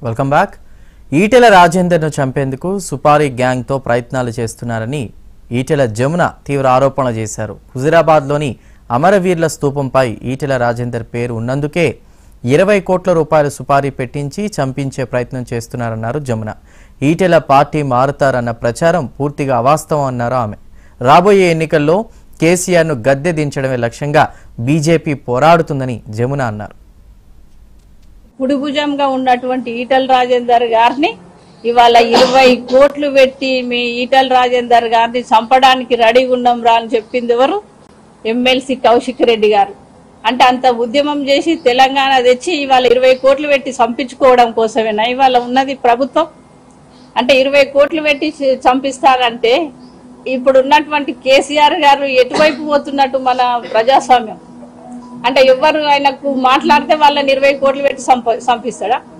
welcome back Etela రాజేందర్ను చంపేందుకు సుపారీ గ్యాంగ్తో ప్రయత్నాలు చేస్తున్నారని ఈటెల జమున తీవ్ర ఆరోపణలు చేశారు హుజురాబాద్లోని అమరవీర్ల స్తూపంపై ఈటెల రాజేందర్ పేరు ఉన్నందుకే ఇరవై కోట్ల రూపాయల సుపారీ పెట్టించి చంపించే ప్రయత్నం చేస్తున్నారన్నారు జమున ఈటెల పార్టీ మారుతారన్న ప్రచారం పూర్తిగా అవాస్తవం అన్నారు ఆమె రాబోయే ఎన్నికల్లో కేసీఆర్ను గద్దె దించడమే లక్ష్యంగా బీజేపీ పోరాడుతుందని జమున అన్నారు కుడిభుజంగా ఉన్నటువంటి ఈటల రాజేందర్ గారిని ఇవాళ ఇరవై కోట్లు పెట్టి మీ ఈటల రాజేందర్ గారిని చంపడానికి రెడీగా ఉన్నాం రా అని చెప్పింది ఎవరు ఎమ్మెల్సీ కౌశిక్ రెడ్డి గారు అంటే అంత ఉద్యమం చేసి తెలంగాణ తెచ్చి ఇవాళ ఇరవై కోట్లు పెట్టి చంపించుకోవడం కోసమేనా ఇవాళ ఉన్నది ప్రభుత్వం అంటే ఇరవై కోట్లు పెట్టి చ- చంపిస్తారంటే ఇప్పుడు ఉన్నటువంటి కేసీఆర్ గారు ఎటువైపు పోతున్నట్టు మన ప్రజాస్వామ్యం అంటే ఎవరు ఆయనకు మాట్లాడితే వాళ్ళని ఇరవై కోట్లు పెట్టి చంప చంపిస్తాడా